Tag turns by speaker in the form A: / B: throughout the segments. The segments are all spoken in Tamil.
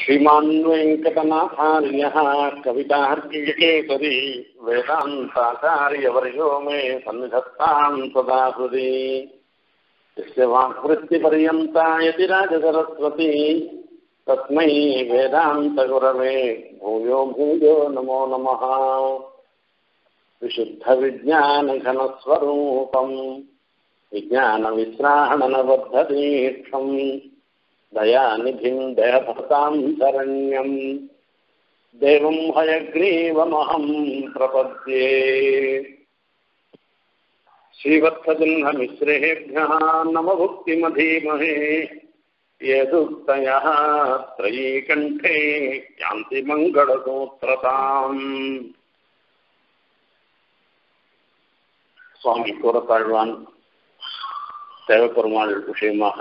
A: श्रीमान् वेङ्कटनाथार्यः कवितार्किकेसरी वेदान्ताचार्यवर्यो मे सन्निधत्तां सदा हृदि यस्य वाक्वृत्तिपर्यन्ता यति राजसरस्वती तस्मै वेदान्तगुरवे भूयो भूयो नमो नमः विशुद्धविज्ञानघनस्वरूपम् विज्ञानविश्राणनबद्धदीक्षम् दयानिधिम् दयभृताम् शरण्यम् देवम् हयग्रीवमहम् प्रपद्ये श्रीवत्सजह्नमिश्रेभ्यः नमभुक्तिमधीमहे यदुक्तयः त्रयीकण्ठे यान्ति मङ्गलसूत्रताम् சுவாமி கூறத்தாழ்வான் தேவப்பெருமாள் விஷயமாக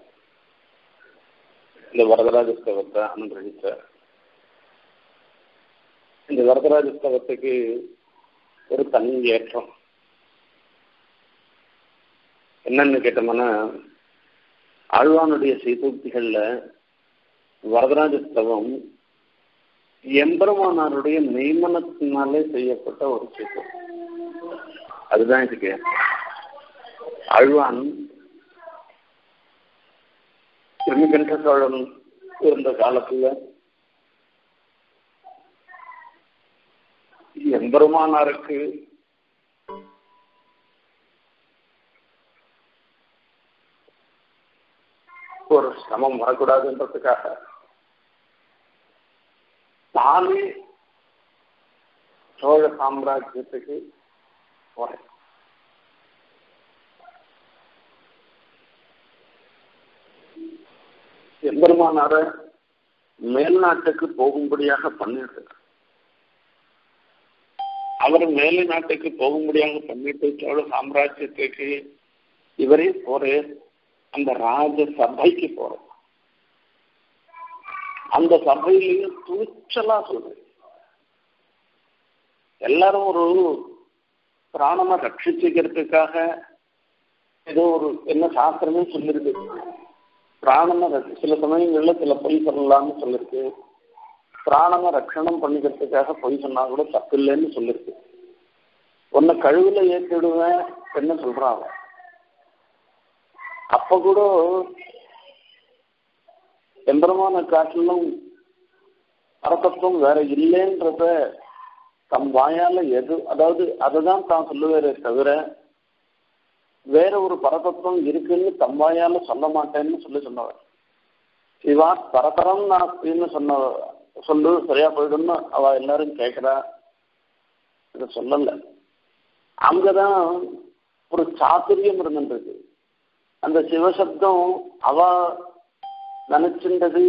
A: இந்த வரதராஜஸ்தவத்தை அனுகிரகித்தார் இந்த வரதராஜஸ்தவத்துக்கு ஒரு தனி ஏற்றம் என்னன்னு கேட்டோம்னா ஆழ்வானுடைய சீதூக்திகள்ல வரதராஜஸ்தவம் எம்பெருமானாருடைய நியமனத்தினாலே செய்யப்பட்ட ஒரு சீதம் அதுதான் இதுக்கு ஆழ்வான் திருமிகண்ட சோழன் இருந்த காலத்துல எம்பெருமானாருக்கு ஒரு சிரமம் வரக்கூடாதுன்றதுக்காக தானே சோழ சாம்ராஜ்யத்துக்கு போறேன் எம்பெருமானார மேல்நாட்டுக்கு போகும்படியாக பண்ணிட்டு அவர் மேலை நாட்டுக்கு போகும்படியாக பண்ணிட்டு சோழ சாம்ராஜ்யத்துக்கு இவரே போற அந்த ராஜ சபைக்கு போற அந்த சபையிலையும் துணிச்சலா சொல்றேன் எல்லாரும் ஒரு பிராணமா ரட்சிச்சுக்கிறதுக்காக ஏதோ ஒரு என்ன சாஸ்திரமே சொல்லிருக்கு பிராணனை சில சமயங்கள்ல சில பொய் சொல்லலாம்னு சொல்லிருக்கு பிராணனை ரட்சணம் பண்ணிக்கிறதுக்காக பொய் சொன்னா கூட தப்பு இல்லைன்னு சொல்லிருக்கு உன்னை கழுவுல ஏற்றிடுவேன் என்ன சொல்றான் அப்ப கூட எம்பெருமான காட்டிலும் அரசத்துவம் வேற இல்லைன்றத தம் வாயால எது அதாவது அதுதான் தான் சொல்லுவாரே தவிர வேற ஒரு பரதத்துவம் இருக்குன்னு தம் வாயால சொல்ல மாட்டேன்னு சொல்லி சொன்னவர் சிவா பரதரம் நாஸ்தின்னு சொன்ன சொல்லு சரியா போயிடும்னு அவ எல்லாரும் கேட்கிறா இத சொல்லல அங்கதான் ஒரு சாத்துரியம் இருந்துருக்கு அந்த சிவசப்தம் அவ நினைச்சின்றது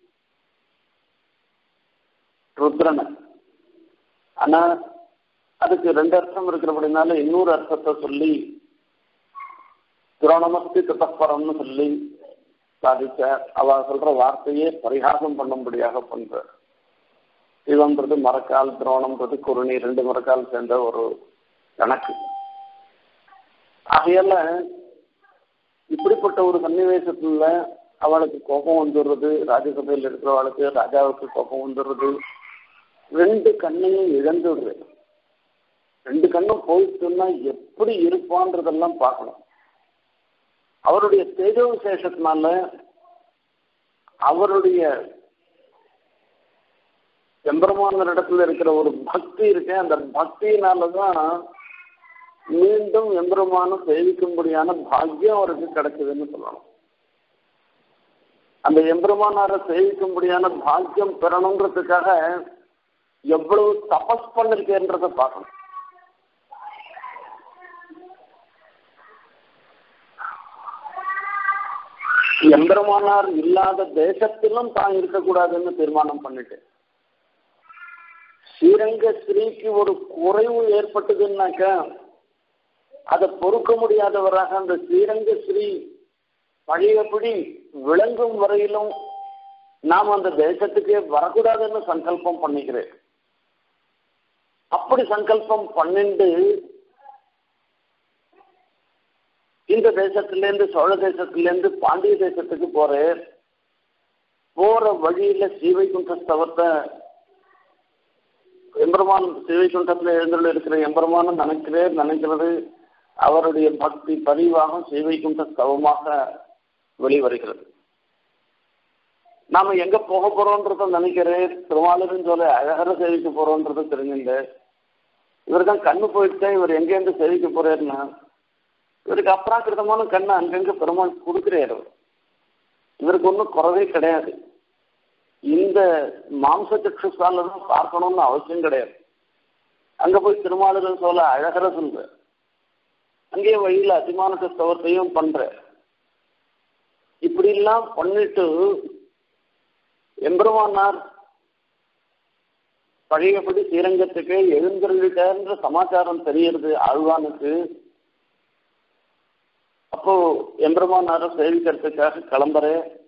A: ருத்ரனை ஆனா அதுக்கு ரெண்டு அர்த்தம் இருக்கிறபடினால இன்னொரு அர்த்தத்தை சொல்லி துரோணமஸ்தி திட்டப்பரம்னு சொல்லி சாதிச்ச அவ சொல்ற வார்த்தையே பரிகாசம் பண்ணும்படியாக பண்ற சிவன்றது மரக்கால் துரோணம்ன்றது குருணி ரெண்டு மரக்கால் சேர்ந்த ஒரு கணக்கு ஆகையால இப்படிப்பட்ட ஒரு சன்னிவேசத்துல அவளுக்கு கோபம் வந்துடுறது ராஜ்யசபையில் இருக்கிறவளுக்கு ராஜாவுக்கு கோபம் வந்துடுறது ரெண்டு கண்ணையும் இழந்துடுறது ரெண்டு கண்ணும் போயிட்டுன்னா எப்படி இருப்பான்றதெல்லாம் பார்க்கணும் அவருடைய தேஜோ விசேஷத்தினால அவருடைய எம்பெருமான இடத்துல இருக்கிற ஒரு பக்தி இருக்கு அந்த பக்தியினாலதான் மீண்டும் எம்பெருமானம் சேவிக்கும்படியான பாக்கியம் அவருக்கு கிடைச்சதுன்னு சொல்லணும் அந்த எம்பெருமானார சேவிக்கும்படியான பாக்கியம் பெறணுன்றதுக்காக எவ்வளவு தபஸ் பண்ணிருக்கேன்றத பார்க்கணும் எம்பெருமானார் இல்லாத தேசத்திலும் தான் இருக்கக்கூடாதுன்னு தீர்மானம் பண்ணிட்டு ஸ்ரீரங்க ஸ்ரீக்கு ஒரு குறைவு ஏற்பட்டதுன்னாக்க அதை பொறுக்க முடியாதவராக அந்த ஸ்ரீரங்க ஸ்ரீ பழையபடி விளங்கும் வரையிலும் நாம் அந்த தேசத்துக்கே வரக்கூடாதுன்னு சங்கல்பம் பண்ணிக்கிறேன் அப்படி சங்கல்பம் பண்ணிண்டு இந்த தேசத்திலேருந்து சோழ தேசத்திலேருந்து பாண்டிய தேசத்துக்கு போறேன் போற வழியில சீவைகுண்ட ஸ்தவத்தை எம்பெருமான் சீவைகுண்டத்துல எழுந்துள்ள இருக்கிற எம்பெருமானும் நினைக்கிறே நினைக்கிறது அவருடைய பக்தி பதிவாக சீவைகுண்ட ஸ்தவமாக வெளிவருகிறது நாம எங்க போக போறோன்றத நினைக்கிறேன் திருமாலிருன்னு சொல்ல அழகர சேவிக்க போறோன்றது தெரிஞ்சுங்க இவர் தான் கண்ணு போயிட்டு இவர் எங்கேருந்து சேவிக்க போறாருன்னா இவருக்கு அப்ராக்கிருதமான கண்ணை அங்கங்க பெருமாள் கொடுக்குறாரு இவருக்கு ஒன்றும் குறவே கிடையாது இந்த மாம்ச சக்ஷுசால தான் பார்க்கணும்னு அவசியம் கிடையாது அங்க போய் திருமாலிருன்னு சொல்ல அழகர சொல்ற அங்கேயே வழியில அதிமான ஸ்தவத்தையும் பண்ற இப்படி எல்லாம் பண்ணிட்டு எம்பெருமானார் பழையபடி ஸ்ரீரங்கத்துக்கு எழுந்திருக்கின்ற சமாச்சாரம் தெரியுது ஆழ்வானுக்கு அப்போ எம்பெருமானார சேவிக்கிறதுக்காக கிளம்புற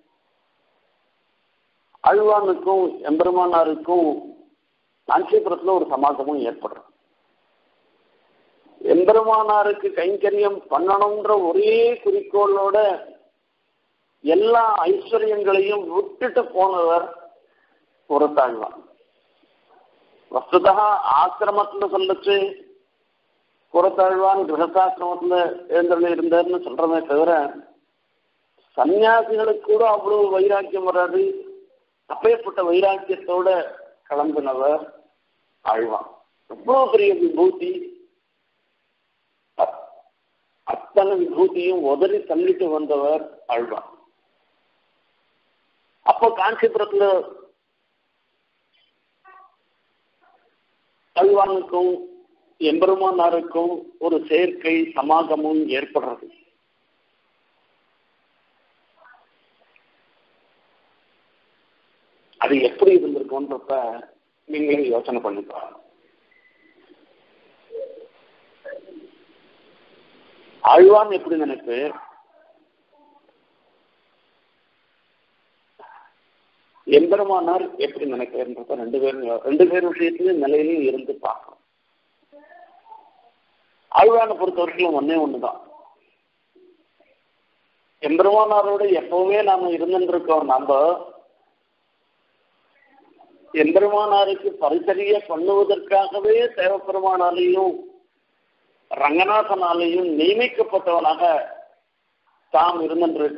A: ஆழ்வானுக்கும் எம்பெருமானாருக்கும் காஞ்சிபுரத்துல ஒரு சமாகமும் ஏற்படுறோம் எம்பெருமானாருக்கு கைங்கரியம் பண்ணணும்ன்ற ஒரே குறிக்கோளோட எல்லா ஐஸ்வர்யங்களையும் விட்டுட்டு போனவர் புறத்தாழ்வான் வஸ்துதா ஆசிரமத்துல சொல்லச்சு புறத்தாழ்வான் கிரகசாசிரமத்துல எழுந்தருள் இருந்தார்னு சொல்றமே தவிர சன்னியாசிகளுக்கு கூட அவ்வளவு வைராக்கியம் வராது அப்பேற்பட்ட வைராக்கியத்தோட கிளம்பினவர் ஆழ்வான் எவ்வளவு பெரிய விபூதி அத்தனை விபூதியும் உதறி தள்ளிட்டு வந்தவர் ஆழ்வான் அப்போ காஞ்சிபுரத்துல அல்வானுக்கும் எம்பெருமானாருக்கும் ஒரு சேர்க்கை சமாகமும் ஏற்படுறது அது எப்படி இருந்திருக்கும்ன்றப்ப நீங்களே யோசனை பண்ணி பாருங்க ஆழ்வான் எப்படி நினைப்பு எம்பெருமானார் எப்படி நினைக்கிறன்றத ரெண்டு பேரும் ரெண்டு பேர் விஷயத்திலும் நிலையிலையும் இருந்து பார்க்கணும் ஆழ்வானை பொறுத்த வரைக்கும் ஒன்னே ஒண்ணுதான் எம்பெருமானாரோட எப்பவுமே நாம இருந்துருக்கோம் நம்ம எம்பெருமானாருக்கு பரிசரிய பண்ணுவதற்காகவே தேவப்பெருமானாலையும் ரங்கநாதனாலையும் நியமிக்கப்பட்டவனாக தாம் இருந்துருக்க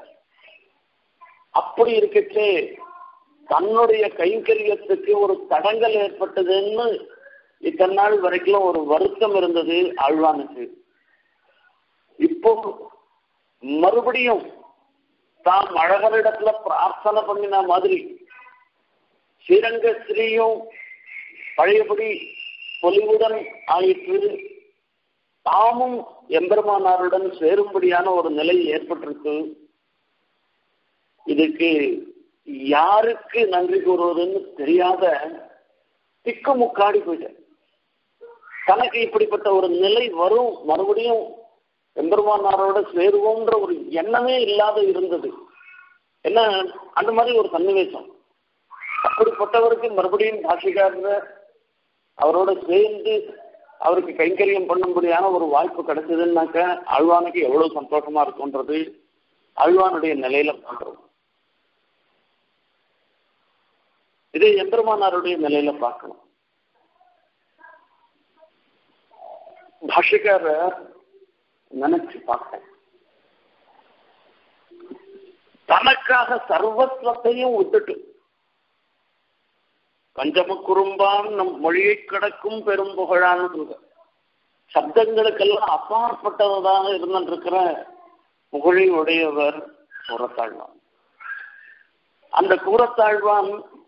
A: அப்படி இருக்கச்சே தன்னுடைய கைங்கரியத்துக்கு ஒரு தடங்கல் ஏற்பட்டதுன்னு இத்தனை நாள் வரைக்கும் ஒரு வருத்தம் இருந்தது ஆழ்வானுக்கு இப்போ மறுபடியும் தாம் அழகரிடத்துல பிரார்த்தனை பண்ணின மாதிரி ஸ்ரீரங்க ஸ்ரீயும் பழையபடி பொலிவுடன் ஆயிற்று தாமும் எம்பெருமானாருடன் சேரும்படியான ஒரு நிலை ஏற்பட்டிருக்கு இதுக்கு யாருக்கு நன்றி கூறுவதுன்னு தெரியாத திக்கு முக்காடி போயிட்டேன் தனக்கு இப்படிப்பட்ட ஒரு நிலை வரும் மறுபடியும் எம்பெருமானாரோட சேருவோம்ன்ற ஒரு எண்ணமே இல்லாத இருந்தது என்ன அந்த மாதிரி ஒரு சன்னிவேசம் அப்படிப்பட்டவருக்கு மறுபடியும் பாஷிக்காரர் அவரோட சேர்ந்து அவருக்கு கைங்கரியம் பண்ணும்படியான ஒரு வாய்ப்பு கிடைச்சதுன்னாக்க அழ்வானுக்கு எவ்வளவு சந்தோஷமா இருக்கும்ன்றது அழ்வானுடைய நிலையில பண்றோம் இதே எம்பெருமானாருடைய நிலையில பார்க்கணும் பாஷிக்கார நினைச்சு பார்த்தேன் தனக்காக சர்வத்வத்தையும் விட்டுட்டு பஞ்சம குறும்பான் நம் மொழியை கடக்கும் பெரும் புகழான்னு சொல்ற சப்தங்களுக்கெல்லாம் அப்பாற்பட்டவதாக இருந்திருக்கிற புகழை உடையவர் கூறத்தாழ்வான் அந்த கூறத்தாழ்வான்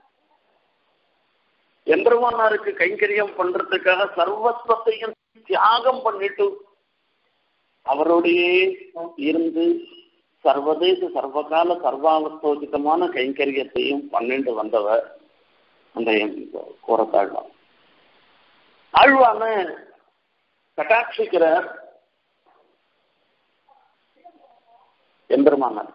A: எம்பெருமானாருக்கு கைங்கரியம் பண்றதுக்காக சர்வஸ்வத்தையும் தியாகம் பண்ணிட்டு அவரோடையே இருந்து சர்வதேச சர்வகால சர்வாவஸ்தோசிதமான கைங்கரியத்தையும் பண்ணிட்டு வந்தவர் அந்த கூறத்தாழ்வான் ஆழ்வான கட்டாட்சிக்கிறார் எம்பெருமானார்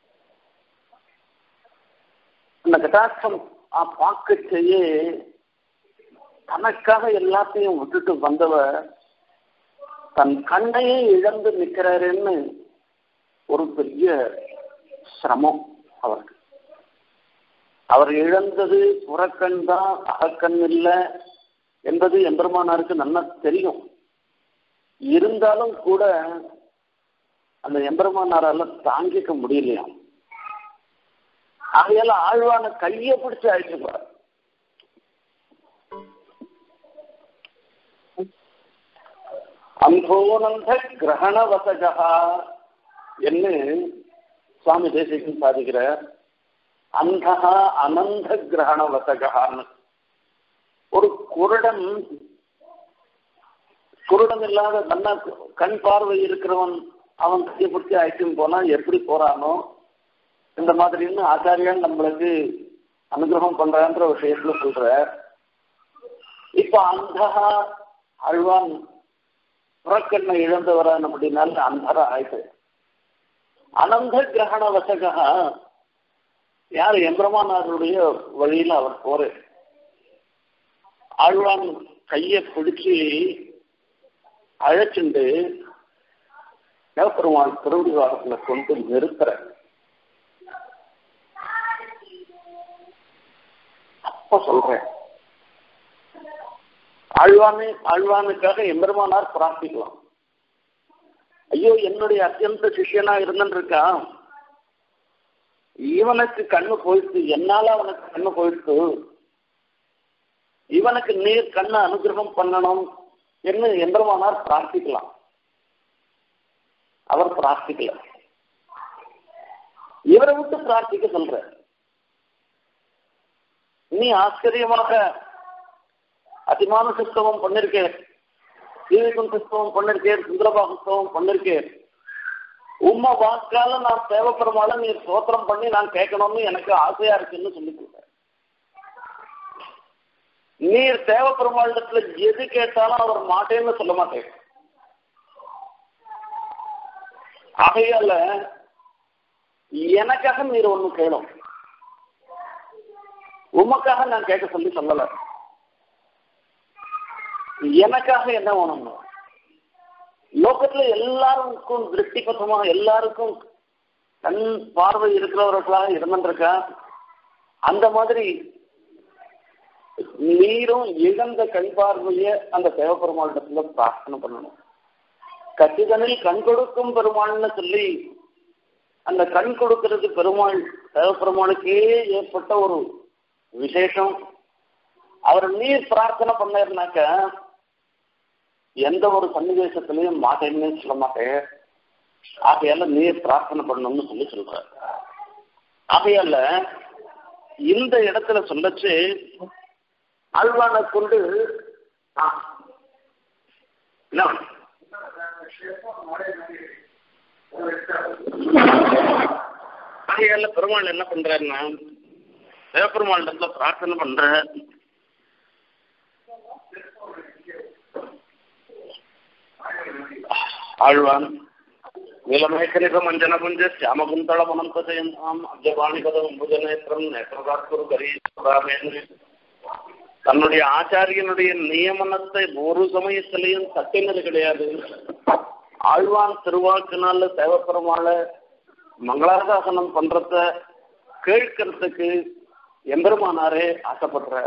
A: அந்த கட்டாட்சம் பார்க்க செய்ய தனக்காக எல்லாத்தையும் விட்டுட்டு வந்தவர் தன் கண்ணையே இழந்து நிற்கிறாருன்னு ஒரு பெரிய சிரமம் அவருக்கு அவர் இழந்தது புறக்கண் தான் அகக்கண் இல்லை என்பது எம்பெருமானாருக்கு நல்லா தெரியும் இருந்தாலும் கூட அந்த எம்பெருமானாரால தாங்கிக்க முடியலையாம் ஆகையால ஆழ்வான கையை பிடிச்சு அழைச்சுப்பார் அம்போனந்த கிரகண வசகா என்று சுவாமி தேசிகன் சாதிக்கிறார் அந்தகா அனந்த கிரகண வசகான்னு ஒரு குருடன் குருடன் இல்லாத நல்ல கண் பார்வை இருக்கிறவன் அவன் கையை பிடிச்சி அழைக்கும் போனா எப்படி போறானோ இந்த மாதிரின்னு ஆச்சாரியால் நம்மளுக்கு அனுகிரகம் பண்றான்ற விஷயத்துல சொல்ற இப்ப அந்தகா அழ்வான் புறக்கண்ணை இழந்தவரான் அப்படின்னால அந்தர ஆயிட்டு அனந்த கிரகண வசகா யார் எம்பிரமானாருடைய வழியில அவர் போற ஆழ்வான் கையை பிடிச்சு அழைச்சுண்டு தேவப்பெருமான் திருவடி வாரத்துல கொண்டு நிறுத்துற அப்ப சொல்றேன் ஆழ்வானு ஆழ்வானுக்காக எம்பெருமானார் பிரார்த்திக்கலாம் ஐயோ என்னுடைய அத்தியந்த சிஷியனா இருந்துருக்கா இவனுக்கு கண்ணு போயிடுச்சு என்னால அவனுக்கு கண்ணு போயிடுச்சு இவனுக்கு நீர் கண்ணு அனுகிரகம் பண்ணணும் என்று எம்பெருமானார் பிரார்த்திக்கலாம் அவர் பிரார்த்திக்கல இவரை விட்டு பிரார்த்திக்க சொல்ற நீ ஆச்சரியமாக அதிமான கிறிஸ்தவம் பண்ணிருக்கேன் ஜீவிக்கும் கிறிஸ்தவம் பண்ணிருக்கேன் சுந்தரபா கிறிஸ்தவம் பண்ணிருக்கேன் உம்ம வாக்கால நான் தேவைப்படுமால நீ சோத்திரம் பண்ணி நான் கேட்கணும்னு எனக்கு ஆசையா இருக்குன்னு சொல்லி கொடுத்தேன் நீர் தேவைப்பெருமாளிடத்துல எது கேட்டாலும் அவர் மாட்டேன்னு சொல்ல மாட்டேன் ஆகையால எனக்காக நீர் ஒண்ணு கேளும் உமக்காக நான் கேட்க சொல்லி சொல்லல எனக்காக என்ன வேணும் லோகத்துல எல்லாருக்கும் திருஷ்டிபத்தமா எல்லாருக்கும் கண் பார்வை இருக்கிறவர்களாக இருந்துருக்கா அந்த மாதிரி நீரும் இழந்த கண் பார்வைய அந்த தேவப்பெருமாளிடத்துல பிரார்த்தனை பண்ணணும் கச்சிதனில் கண் கொடுக்கும் பெருமாள்னு சொல்லி அந்த கண் கொடுக்கிறது பெருமாள் தேவப்பெருமாளுக்கே ஏற்பட்ட ஒரு விசேஷம் அவர் நீர் பிரார்த்தனை பண்ணாருனாக்க எந்த ஒரு சன்னிவேசத்திலையும் மாட்டேன்னு சொல்ல மாட்டேன் ஆகையால நீர் பிரார்த்தனை பண்ணணும்னு சொல்லி சொல்றாரு ஆகையால இந்த இடத்துல சொல்லச்சு ஆழ்வானை கொண்டு என்ன ஆகையால பெருமாள் என்ன பண்றாருன்னா சிவபெருமாள் இடத்துல பிரார்த்தனை பண்ற ஆழ்வான் நீலமேகனிக மஞ்சன புஞ்ச சியாமகுந்தள மனந்தஜயந்தாம் அப்ஜபாணிபதம் அம்புஜநேத்திரம் நேத்திரதாக்குரு கரீஸ்வராமேன்னு தன்னுடைய ஆச்சாரியனுடைய நியமனத்தை ஒரு சமயத்திலையும் தட்டினது கிடையாது ஆழ்வான் திருவாக்குனால தேவப்பெருமாள மங்களாசாசனம் பண்றத கேட்கறதுக்கு எம்பெருமானாரே ஆசைப்படுற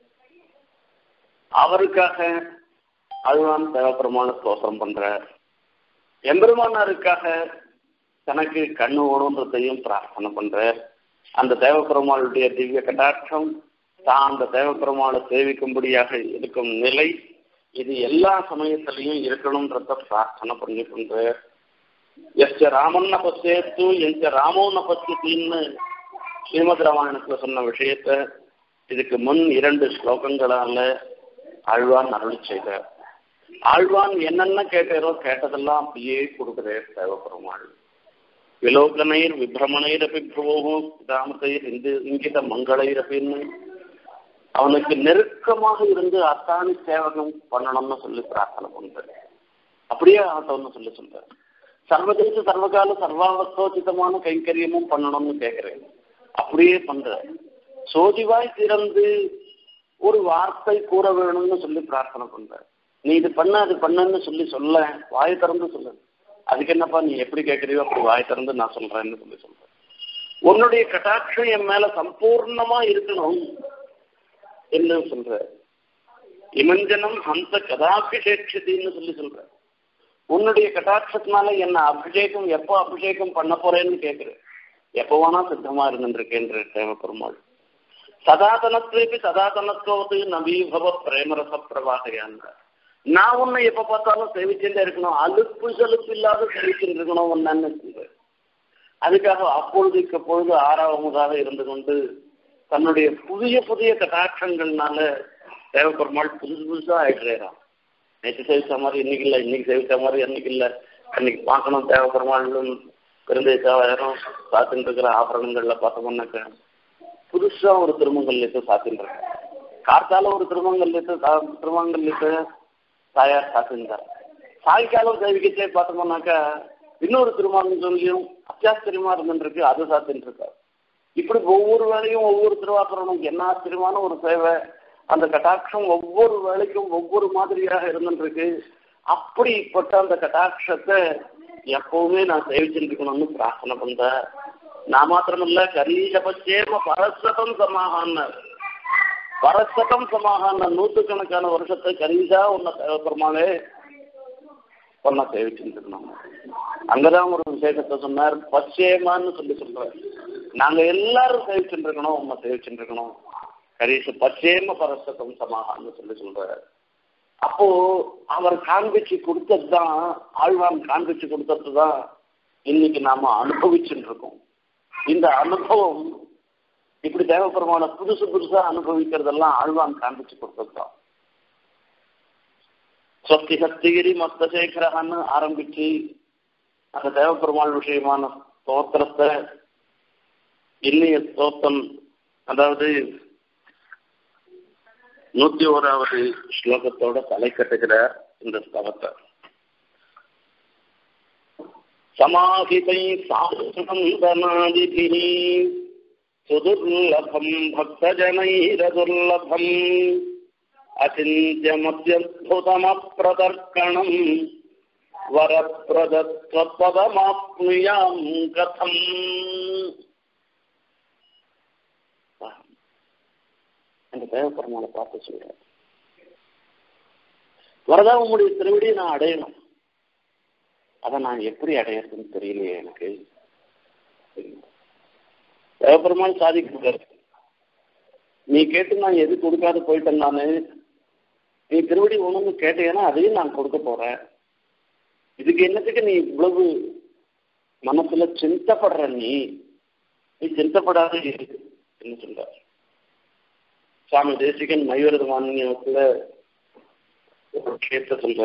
A: அவருக்காக ஆழ்வான் தேவப்பெருமான ஸ்தோத்திரம் பண்ற எம்பெருமானாருக்காக தனக்கு கண்ணு ஓடுன்றதையும் பிரார்த்தனை பண்ற அந்த தேவப்பெருமாளுடைய திவ்ய கட்டாட்சம் தான் அந்த தேவப்பெருமாளை சேவிக்கும்படியாக இருக்கும் நிலை இது எல்லா சமயத்திலையும் இருக்கணும்ன்றத பிரார்த்தனை பண்ணி பண்ற எஸ் ராமன் பசேத்து எந்த ராமோ நபத்தின்னு ஸ்ரீமத் ராமாயணத்துல சொன்ன விஷயத்த இதுக்கு முன் இரண்டு ஸ்லோகங்களால ஆழ்வான் அருள் செய்தார் ஆழ்வான் என்னென்ன கேட்டாரோ கேட்டதெல்லாம் அப்படியே கொடுக்குறார் தேவப்பெருமாள் விலோகனைர் விபிரமணைரபி புரோகும் தாமத்தைர் இந்து இங்கித மங்களைரபின்னு அவனுக்கு நெருக்கமாக இருந்து அத்தானி சேவகம் பண்ணணும்னு சொல்லி பிரார்த்தனை பண்றாரு அப்படியே ஆகட்டும்னு சொல்லி சொல்றாரு சர்வதேச சர்வகால சர்வாவஸ்தோச்சிதமான கைங்கரியமும் பண்ணணும்னு கேட்கிறேன் அப்படியே பண்ற சோதிவாய் திறந்து ஒரு வார்த்தை கூற வேணும்னு சொல்லி பிரார்த்தனை பண்ற நீ இது பண்ண அது பண்ணுன்னு சொல்லி சொல்ல வாய் திறந்து சொல்லு அதுக்கு என்னப்பா நீ எப்படி கேட்கறியோ அப்படி வாய் திறந்து நான் சொல்றேன்னு சொல்லி சொல்றேன் உன்னுடைய கட்டாட்சம் என் மேல சம்பூர்ணமா இருக்கணும் என்ன சொல்ற இமஞ்சனம் அந்த கதாபிஷேட்சத்தின்னு சொல்லி சொல்ற உன்னுடைய கட்டாட்சத்தினால என்ன அபிஷேகம் எப்போ அபிஷேகம் பண்ண போறேன்னு கேட்கிறேன் எப்போ வேணா சித்தமா இருந்துருக்கேன்ற தேவ பெருமாள் சதாதனத்துக்கு சதாதனத்தோடு நவீபவ பிரேமரச பிரவாகையான்ற நான் உன்னை எப்ப பார்த்தாலும் சேவிச்சுட்டே இருக்கணும் அலுப்பு செலுப்பு இல்லாத சேவிச்சுட்டு இருக்கணும் ஒன்னு சொல்றேன் அதுக்காக அப்பொழுதுக்கு பொழுது ஆறாவதாக இருந்து கொண்டு தன்னுடைய புதிய புதிய கட்டாட்சங்கள்னால தேவப்பெருமாள் புதுசு புதுசா ஆயிடுறான் நேற்று சேவிச்ச மாதிரி இன்னைக்கு இல்லை இன்னைக்கு சேவிச்ச மாதிரி அன்னைக்கு இல்லை அன்னைக்கு பார்க்கணும் தேவப்பெருமாளும் பெருந்தேச்சாவாயிரம் சாத்தின்னு இருக்கிற ஆபரணங்கள்ல பார்த்தோம்னாக்க புதுசா ஒரு திருமங்கல்யத்தை சாத்தின்றாங்க கார்த்தால ஒரு திருமங்கல்யத்தை திருமங்கல்யத்தை தாயார் சாத்தின்றார் சாயங்காலம் சேவிக்கச்சே பார்த்தோம்னாக்கா இன்னொரு திருமாங்கல்யம் அத்தியாச்சரியமா இருந்துருக்கு அது சாத்தின்னு இருக்காரு இப்படி ஒவ்வொரு வேலையும் ஒவ்வொரு திருவாபரணம் என்ன ஆச்சரியமான ஒரு சேவை அந்த கட்டாட்சம் ஒவ்வொரு வேலைக்கும் ஒவ்வொரு மாதிரியாக இருந்துருக்கு அப்படிப்பட்ட அந்த கட்டாட்சத்தை எப்பவுமே நான் சேவிச்சிருக்கணும்னு பிரார்த்தனை பண்றேன் நான் மாத்திரமில்ல கரீஷபச்சேம பரசதம் சமாகான்னார் பரசதம் சமாகான நூற்றுக்கணக்கான வருஷத்தை கரீஷா உன்னை பெருமாளே பொண்ணை சேவிச்சுருக்கணும் அங்கதான் ஒரு விசேஷத்தை சொன்னார் பச்சேமான்னு சொல்லி சொல்றாரு நாங்க எல்லாரும் சேவிச்சுட்டு இருக்கணும் உண்மை சேவிச்சுட்டு இருக்கணும் கரீஷ பச்சேம பரசதம் சமாகான்னு சொல்லி சொல்றாரு அப்போ அவர் காண்பிச்சு கொடுத்ததுதான் ஆழ்வான் காண்பிச்சு கொடுத்தது தான் இன்னைக்கு நாம அனுபவிச்சுட்டு இருக்கோம் இந்த அனுபவம் இப்படி தேவப்பெருமான புதுசு புதுசா அனுபவிக்கிறதெல்லாம் ஆழ்வான் காண்பிச்சு கொடுத்ததுதான் சொத்தி சக்திகிரி மஸ்தசேகரன்னு ஆரம்பிச்சு அந்த தேவப்பெருமாள் விஷயமான ஸ்தோத்திரத்தை இன்னைய ஸ்தோத்தம் அதாவது நூத்தி ஓராவது ஸ்லோகத்தோட தலை கட்டுகிறார் இந்த ஸ்தவத்தை சமாஹிதை சாந்தனாதிபிः சுதுர்லபம் பக்தஜனைரதுர்லபம் அச்சிந்தியமத்யத்புதமப்பிரதர்க்கணம் வரப்பிரதத்வபதமாப்னுயாம் கதம் அந்த தேவப்பெருமாளை பார்த்து சொல்றேன் வரதா உங்களுடைய திருவடியை நான் அடையணும் அதை நான் எப்படி அடையிறதுன்னு தெரியலையே எனக்கு தேவப்பெருமாள் சாதிக்கிறார் நீ கேட்டு நான் எது கொடுக்காத போயிட்டேன் நானு நீ திருவடி ஒண்ணுன்னு கேட்டேன்னா அதையும் நான் கொடுக்க போறேன் இதுக்கு என்னத்துக்கு நீ இவ்வளவு மனசுல சிந்தப்படுற நீ நீ சிந்தப்படாத என்ன சொல்ற சுவாமி தேசிகன் மயூரத மாநிலத்துல ஒரு விஷயத்த சொல்ற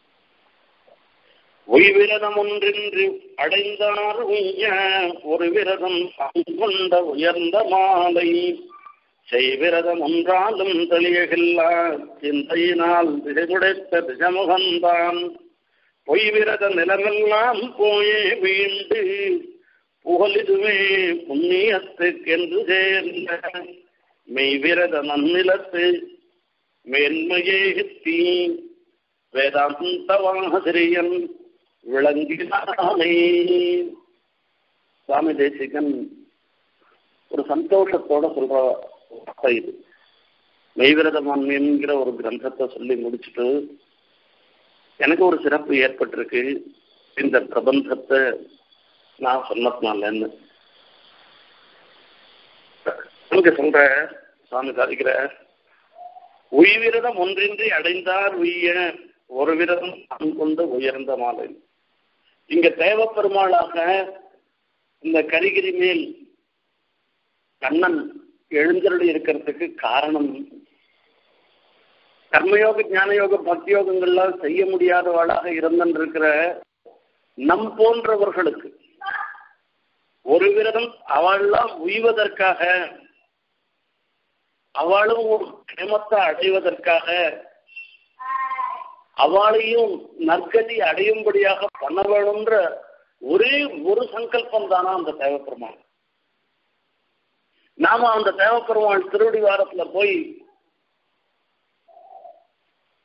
A: ஒய்விரதம் ஒன்றின்றி அடைந்தார் உய்ய ஒரு விரதம் கொண்ட உயர்ந்த மாலை செய்விரதம் ஒன்றாலும் தெளியகில்லா சிந்தையினால் திசைமுடைத்த திசமுகந்தான் பொய்விரத நிலமெல்லாம் போயே வீண்டு புகழிதுவே புண்ணியத்துக்கென்று சேர்ந்த மெய்விரத நன்னிலத்து மேன்மையே தீ வேதாந்த வாசிரியன் விளங்கினானே சுவாமி தேசிகன் ஒரு சந்தோஷத்தோட சொல்ற வார்த்தை இது மெய்விரதமான் என்கிற ஒரு கிரந்தத்தை சொல்லி முடிச்சுட்டு எனக்கு ஒரு சிறப்பு ஏற்பட்டிருக்கு இந்த பிரபந்தத்தை நான் சொன்னதுனாலன்னு இங்க சொல்ற சுவாமி சாதிக்கிற உய்விரதம் ஒன்றின்றி அடைந்தார் உய்ய ஒரு விரதம் தான் கொண்டு உயர்ந்த மாலை இங்க தேவ பெருமாளாக இந்த கரிகிரி மேல் கண்ணன் எழுந்தருளி இருக்கிறதுக்கு காரணம் கர்மயோக ஞானயோக பக்தி யோகங்கள்லாம் செய்ய முடியாதவளாக இருந்திருக்கிற நம் போன்றவர்களுக்கு ஒரு விரதம் அவள்லாம் உய்வதற்காக அவளும் ஒரு கிரமத்தை அடைவதற்காக அவளையும் நற்கதி அடையும்படியாக பண்ண வேணும்ன்ற ஒரே ஒரு சங்கல்பம் தானா அந்த தேவப்பெருமாள் நாம அந்த தேவப்பெருமாள் திருவடி வாரத்துல போய்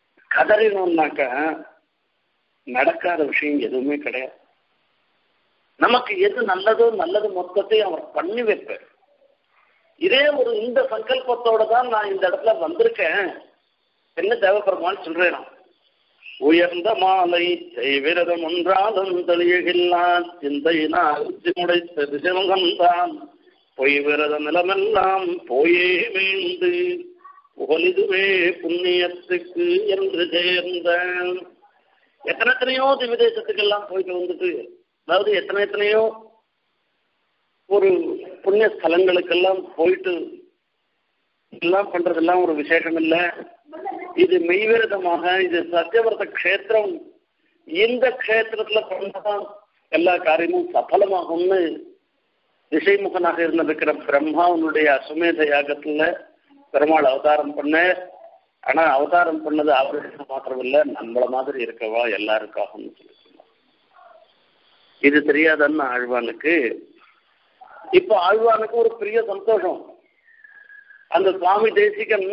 A: கதறினோம்னாக்க நடக்காத விஷயம் எதுவுமே கிடையாது நமக்கு எது நல்லதோ நல்லது மொத்தத்தை அவர் பண்ணி வைப்பார் இதே ஒரு இந்த சங்கல்பத்தோட தான் நான் இந்த இடத்துல வந்திருக்கேன் என்ன தேவப்பெருமான் சொல்றேன் உயர்ந்த மாலை செய்விரதம் ஒன்றாலும் தெளியகில்லான் சிந்தையினால் முடைத்தது சிவகந்தான் பொய் விரத நிலமெல்லாம் போயே மீண்டு புகழிதுவே புண்ணியத்துக்கு என்று சேர்ந்த எத்தனை எத்தனையோ திவிதேசத்துக்கெல்லாம் போயிட்டு வந்துட்டு அதாவது எத்தனை எத்தனையோ ஒரு புண்ணிய ஸ்தலங்களுக்கெல்லாம் போயிட்டு எல்லாம் பண்றதெல்லாம் ஒரு விசேஷம் இல்ல இது மெய்விரதமாக இது சத்தியவரத க்ஷேத்திரம் இந்த க்ஷேத்திரத்துல பண்ணதான் எல்லா காரியமும் சஃலமாகும்னு திசைமுகனாக இருந்திருக்கிற பிரம்மாவனுடைய அசுமேத யாகத்துல பெருமாள் அவதாரம் பண்ண ஆனா அவதாரம் பண்ணது அவருக்கு மாத்திரம் இல்ல நம்மள மாதிரி இருக்கவா எல்லாருக்காகவும் சொல்லி சொன்னார் இது தெரியாதன்னு ஆழ்வானுக்கு இப்ப ஆழ்வானுக்கு ஒரு பெரிய சந்தோஷம் அந்த சுவாமி தேசிகன்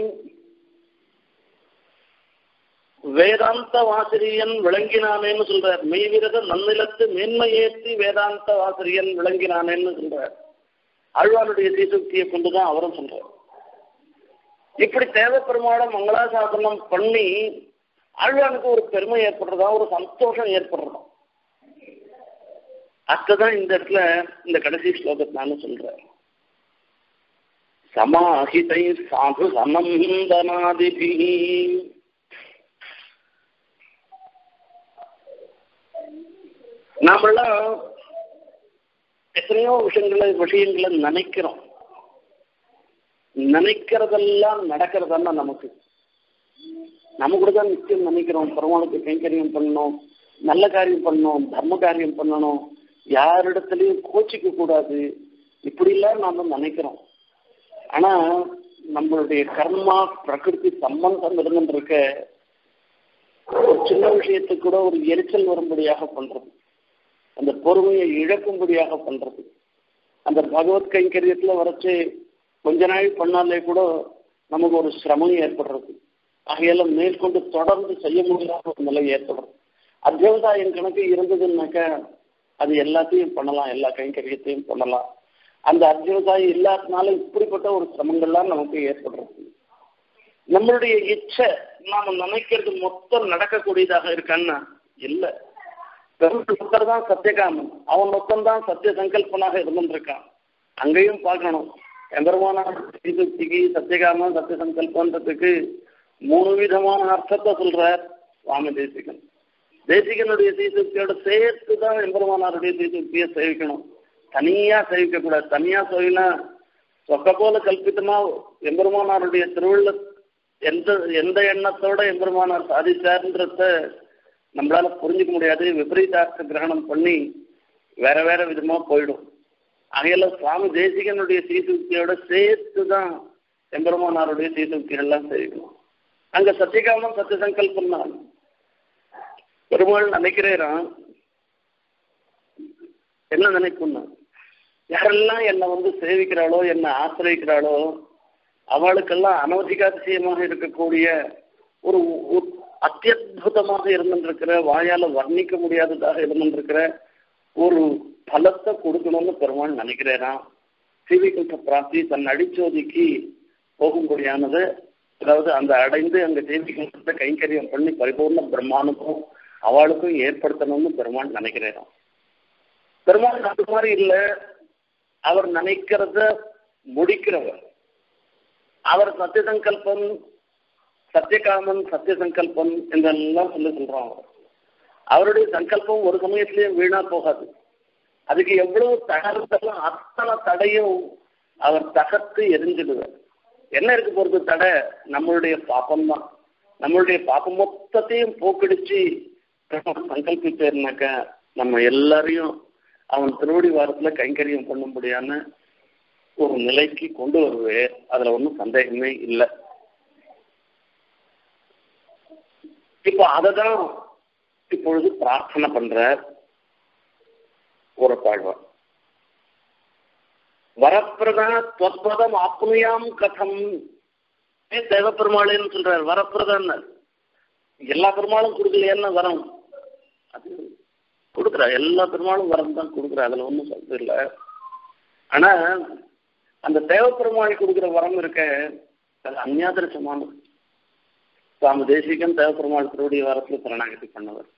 A: வேதாந்த வாசிரியன் விளங்கினானேன்னு சொல்றார் மெய்விரத நன்னிலத்து மேன்மையேற்றி வேதாந்த வாசிரியன் விளங்கினானேன்னு சொல்றார் ஆழ்வானுடைய தீசுக்தியை கொண்டுதான் அவரும் சொல்றார் இப்படி தேவப்பெருமாளை மங்களாசாசனம் பண்ணி ஆழ்வானுக்கு ஒரு பெருமை ஏற்படுறதா ஒரு சந்தோஷம் ஏற்படுறதா அதான் இந்த இடத்துல இந்த கடைசி ஸ்லோகத்தினால சொல்றேன் சமாஹிதை சாது சனந்தனாதிபி நாமெல்லாம் எத்தனையோ விஷயங்களை விஷயங்களை நினைக்கிறோம் நினைக்கிறதெல்லாம் நடக்கிறதா நமக்கு நம்ம கூட தான் நிச்சயம் நினைக்கிறோம் பெருமாளுக்கு கைங்கரியம் பண்ணணும் நல்ல காரியம் பண்ணணும் தர்ம காரியம் பண்ணணும் யாரிடத்துலையும் கோச்சிக்க கூடாது இப்படிலாம் நாம நினைக்கிறோம் ஆனா நம்மளுடைய கர்மா பிரகிருதி சம்பந்தம் இருந்துருக்க ஒரு சின்ன விஷயத்துக்கு கூட ஒரு எரிச்சல் வரும்படியாக பண்றது அந்த பொறுமையை இழக்கும்படியாக பண்றது அந்த பகவத் கைங்கரியத்துல வரைச்சு கொஞ்ச நாள் பண்ணாலே கூட நமக்கு ஒரு சிரமம் ஏற்படுறது ஆகையால மேற்கொண்டு தொடர்ந்து செய்ய முடியாத ஒரு நிலை ஏற்படுறது அத்தியவசாயம் கணக்கு இருந்ததுன்னாக்கா அது எல்லாத்தையும் பண்ணலாம் எல்லா கைங்கரியத்தையும் பண்ணலாம் அந்த அத்தியவசாயம் இல்லாதனால இப்படிப்பட்ட ஒரு சிரமங்கள்லாம் நமக்கு ஏற்படுறது நம்மளுடைய இச்சை நாம நினைக்கிறது மொத்தம் நடக்கக்கூடியதாக இருக்கான்னா இல்லை ஒருத்தர் தான் சத்தியகாமன் அவன் மொத்தம் சத்திய சங்கல்பனாக இருந்திருக்கான் அங்கேயும் பார்க்கணும் எம்பெருமான ஸ்ரீசுக்திக்கு சத்தியகாமன் சத்திய சங்கல்பன்றதுக்கு மூணு விதமான அர்த்தத்தை சொல்றார் சுவாமி தேசிகன் தேசிகனுடைய தீசுக்தியோட சேர்த்து தான் எம்பெருமானாருடைய தீசுக்தியை சேவிக்கணும் தனியா சேவிக்க கூடாது தனியா சேவினா சொக்க போல கல்பித்தமா எம்பெருமானாருடைய திருவிழ எந்த எந்த எண்ணத்தோட எம்பெருமானார் சாதிச்சார்ன்றத நம்மளால புரிஞ்சுக்க முடியாது விபரீதார்த்த கிரகணம் பண்ணி வேற வேற விதமா போயிடும் அகையில சுவாமி தேசிகனுடைய சீசுக்தியோட சேர்த்து தான் எம்பெருமானாருடைய சீசுக்திகள்லாம் செய்யணும் அங்க சத்தியகாமம் சத்திய சங்கல்பம் தான் பெருமாள் நினைக்கிறேன் என்ன நினைக்கும்னா யாரெல்லாம் என்னை வந்து சேவிக்கிறாளோ என்னை ஆசிரியக்கிறாளோ அவளுக்கெல்லாம் அனவதிகாதிசயமாக இருக்கக்கூடிய ஒரு அத்தியுதமாக இருந்துருக்கிற வாயால வர்ணிக்க முடியாததாக இருந்துருக்கிற ஒரு பலத்தை கொடுக்கணும்னு பெருமாள் நினைக்கிறேனா சீவிகல்ப பிராப்தி தன் அடிச்சோதிக்கு போகும்படியானது அதாவது அந்த அடைந்து அங்க தேவிகல்பத்தை கைங்கரியம் பண்ணி பரிபூர்ண பிரம்மானுக்கும் அவளுக்கும் ஏற்படுத்தணும்னு பெருமாள் நினைக்கிறேன் பெருமாள் அது மாதிரி இல்லை அவர் நினைக்கிறத முடிக்கிறவர் அவர் சத்திய சங்கல்பம் சத்தியகாமன் சத்திய சங்கல்பம் என்றெல்லாம் சொல்லி சொல்றான் அவர் அவருடைய சங்கல்பம் ஒரு சமயத்திலேயே வீணா போகாது அதுக்கு எவ்வளவு தகர்த்தாலும் அத்தனை தடையும் அவர் தகர்த்து எரிஞ்சிடுவார் என்ன இருக்கு போறது தடை நம்மளுடைய பாப்பம் தான் நம்மளுடைய பாப்பம் மொத்தத்தையும் போக்கடிச்சு சங்கல்பித்தேர்னாக்க நம்ம எல்லாரையும் அவன் திருவடி வாரத்துல கைங்கரியம் பண்ணும்படியான ஒரு நிலைக்கு கொண்டு வருவே அதுல ஒன்றும் சந்தேகமே இல்லை இப்போ அதை தான் இப்பொழுது பிரார்த்தனை பண்ற ஒரு தாழ்வார் வரப்பிரதா துவத்பதம் ஆப்னுயாம் கதம் தேவ பெருமாளேன்னு சொல்றார் வரப்பிரதான் எல்லா பெருமாளும் கொடுக்கலையேன்னு வரம் அது கொடுக்குறா எல்லா பெருமாளும் வரம் தான் கொடுக்குறா அதுல ஒன்றும் சொல்றது இல்லை ஆனா அந்த தேவப்பெருமாள் கொடுக்குற வரம் இருக்க அது அந்யாதரசமானது சுவாமி தேசிகன் தேவப்பெருமாள் திருவடிய வரத்துல சரணாகதி பண்ணவர்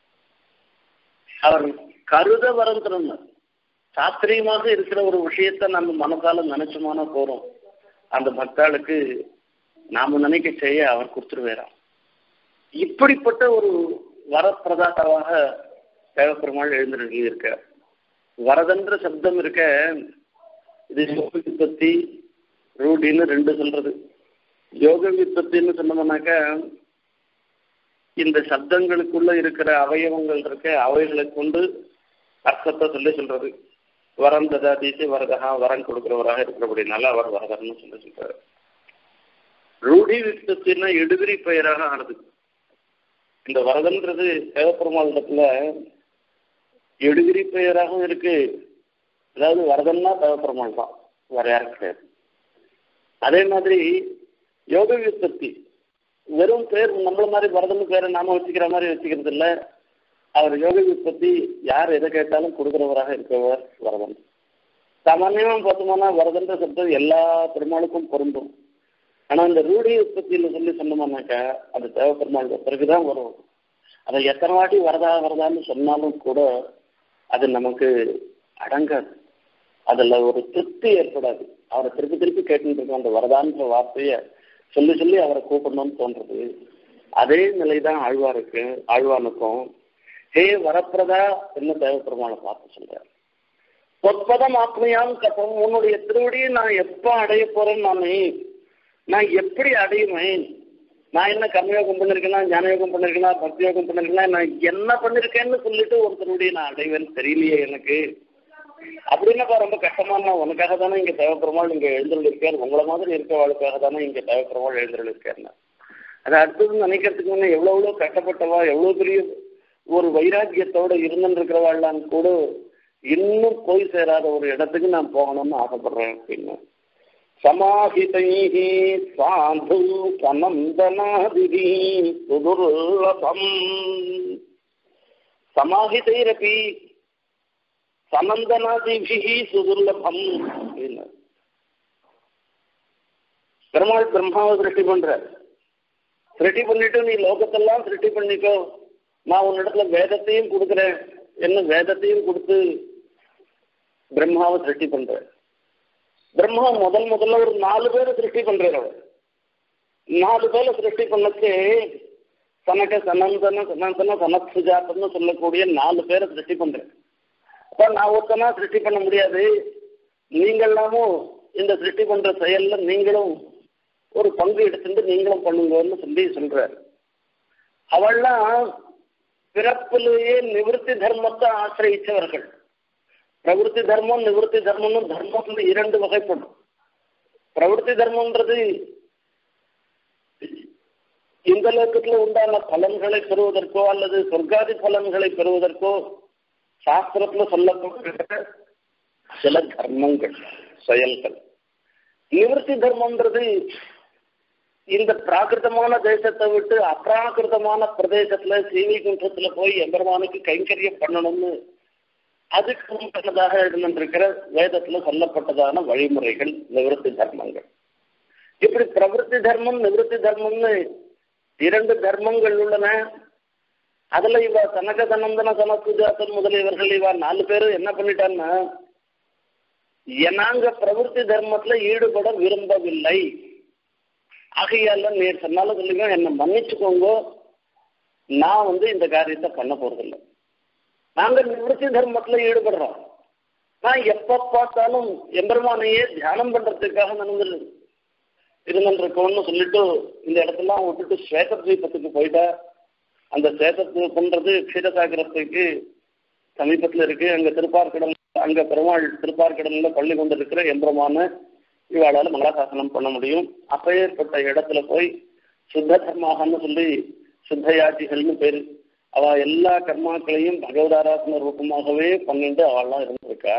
A: அவர் கருத வரம் திறந்தார் சாஸ்திரியமாக இருக்கிற ஒரு விஷயத்த நம்ம மனசால நினைச்சோமான போறோம் அந்த பக்தாளுக்கு நாம நினைக்க செய்ய அவர் கொடுத்துருவேறாம் இப்படிப்பட்ட ஒரு வரப்பிரதாதாவாக தேவப்பெருமாள் எழுந்திருக்கி இருக்க வரதன்ற சப்தம் இருக்க இது யோக விற்பத்தி ரூடின்னு ரெண்டு சொல்றது யோக விற்பத்தின்னு சொன்னோம்னாக்க இந்த சப்தங்களுக்குள்ள இருக்கிற அவயவங்கள் இருக்க அவைகளை கொண்டு அர்த்தத்தை சொல்லி சொல்றது வரம் ததாதீசி வரதகா வரம் கொடுக்கிறவராக இருக்கிறபடினால அவர் வரதர்னு சொல்லி சொல்றாரு ரூடி விற்பத்தின்னா எடுவிரி பெயராக ஆனது இந்த வரதன்றது தேவப்பெருமாள் இடத்துல எடுகிரி பெயராகவும் இருக்கு அதாவது வரதன்னா தேவப்பெருமாள் தான் வேற யாரும் கிடையாது அதே மாதிரி யோக விற்பத்தி வெறும் பேர் நம்மள மாதிரி வரதன் பேரை நாம வச்சுக்கிற மாதிரி வச்சுக்கிறது இல்லை அவர் யோக விற்பத்தி யார் எதை கேட்டாலும் கொடுக்குறவராக இருக்கிறவர் வரதன் சாமான்யமா பார்த்தோம்னா வரதன்ற சப்தம் எல்லா பெருமாளுக்கும் பொருந்தும் ஆனா இந்த ரூடி உற்பத்தியில சொல்லி சொன்னோம்னாக்கா அது தேவப்பெருமாள் பிறகுதான் வரும் அதை எத்தனை வாட்டி வரதா வரதான்னு சொன்னாலும் கூட அது நமக்கு அடங்காது அதுல ஒரு திருப்தி ஏற்படாது அவரை திருப்பி திருப்பி கேட்டுட்டு இருக்கோம் அந்த வரதான்ற வார்த்தைய சொல்லி சொல்லி அவரை கூப்பிடணும்னு தோன்றது அதே நிலைதான் ஆழ்வாருக்கு ஆழ்வானுக்கும் ஹே வரப்பிரதா என்ன தேவப்பெருமானை பார்த்து சொல்றார் பொற்பதம் ஆத்மையாம் கப்பம் உன்னுடைய திருவடியை நான் எப்ப அடைய போறேன்னு நானே நான் எப்படி அடையுவேன் நான் என்ன கர்மயோகம் பண்ணிருக்கேனா ஞானயோகம் பண்ணிருக்கேனா பக்தி யோகம் பண்ணிருக்கேனா நான் என்ன பண்ணிருக்கேன்னு சொல்லிட்டு ஒருத்தருடைய நான் அடைவேன்னு தெரியலையே எனக்கு அப்படின்னாப்பா ரொம்ப கஷ்டமான உனக்காக தானே இங்க தேவைப்பெருமாள் இங்க எழுந்திருக்கார் உங்களை மாதிரி இருக்கவாளுக்காக தானே இங்க தேவைப்பெருமாள் எழுந்திருக்காருன்னு அது அடுத்தது நினைக்கிறதுக்கு முன்னே எவ்வளவு எவ்வளவு கஷ்டப்பட்டவா எவ்வளவு பெரிய ஒரு வைராக்கியத்தோட இருந்துருக்கிறவாள்லாம் கூட இன்னும் போய் சேராத ஒரு இடத்துக்கு நான் போகணும்னு ஆசைப்படுறேன் அப்படின்னு சமாஹிதைः சாது சனந்தனாதிதி சுதுர்லபம் சமாஹிதைரபி சனந்தனாதிபிகி சுதுர்லபம் அப்படின்னு பெருமாள் பிரம்மாவை சிருஷ்டி பண்ற சிருஷ்டி பண்ணிட்டு நீ லோகத்தெல்லாம் சிருஷ்டி பண்ணிக்கோ நான் உன்னிடத்துல வேதத்தையும் கொடுக்குறேன் என்ன வேதத்தையும் கொடுத்து பிரம்மாவை சிருஷ்டி பண்றேன் பிரம்மா முதல் முதல்ல ஒரு நாலு பேரை சிருஷ்டி பண்றாரு அவர் நாலு பேரை சிருஷ்டி பண்ணச்சு சனக சனந்தன சனந்தன சனத் சுஜாத்தன்னு சொல்லக்கூடிய நாலு பேரை சிருஷ்டி பண்றேன் அப்ப நான் ஒருத்தனா சிருஷ்டி பண்ண முடியாது நீங்களாமும் இந்த சிருஷ்டி பண்ற செயல்ல நீங்களும் ஒரு பங்கு எடுத்துட்டு நீங்களும் பண்ணுங்கன்னு சொல்லி சொல்றாரு அவள்லாம் பிறப்பிலேயே நிவர்த்தி தர்மத்தை ஆசிரியச்சவர்கள் பிரவருத்தி தர்மம் நிவர்த்தி தர்மம்னு தர்மம் வந்து இரண்டு வகைப்படும் பிரவருத்தி தர்மம்ன்றது இந்த லோகத்துல உண்டான பலன்களை பெறுவதற்கோ அல்லது சொர்க்காதி பலன்களை பெறுவதற்கோ சாஸ்திரத்துல சொல்லப்படுகிற சில தர்மங்கள் செயல்கள் நிவர்த்தி தர்மம்ன்றது இந்த பிராகிருதமான தேசத்தை விட்டு அப்ராகிருதமான பிரதேசத்துல சீவி குன்றத்துல போய் எம்பெருமானுக்கு கைங்கரியம் பண்ணணும்னு அதுக்கு முன்னதாக இருந்திருக்கிற வேதத்துல சொல்லப்பட்டதான வழிமுறைகள் நிவர்த்தி தர்மங்கள் இப்படி பிரவருத்தி தர்மம் நிவர்த்தி தர்மம்னு இரண்டு தர்மங்கள் உள்ளன அதுல இவ சனக தனந்தன சனசுஜாத்தன் முதலியவர்கள் இவ நாலு பேரும் என்ன பண்ணிட்டான்னா நாங்க பிரவருத்தி தர்மத்துல ஈடுபட விரும்பவில்லை ஆகையால நீர் சொன்னாலும் சொல்லுங்க என்னை மன்னிச்சுக்கோங்க நான் வந்து இந்த காரியத்தை பண்ண போறதில்லை நாங்க நிவர்த்தி தர்மத்துல ஈடுபடுறோம் நான் எப்ப பார்த்தாலும் எம்பெருமானையே தியானம் பண்றதுக்காக நடந்து இருந்துருக்கோம்னு சொல்லிட்டு இந்த இடத்தெல்லாம் விட்டுட்டு ஸ்வேத தீபத்துக்கு போயிட்டா அந்த சேதத்து பண்றது க்ஷீரசாகரத்துக்கு சமீபத்துல இருக்கு அங்க திருப்பார்கடல் அங்க பெருமாள் திருப்பார்கடல்ல பள்ளி கொண்டு இருக்கிற எம்பெருமான இவாளால மங்களாசாசனம் பண்ண முடியும் அப்பேற்பட்ட இடத்துல போய் சுத்த தர்மாகன்னு சொல்லி சுத்தயாட்சிகள்னு பேரு அவ எல்லா கர்மாக்களையும் பகவதாராசன ரூபமாகவே பண்ணிட்டு அவள்லாம் இருந்திருக்கா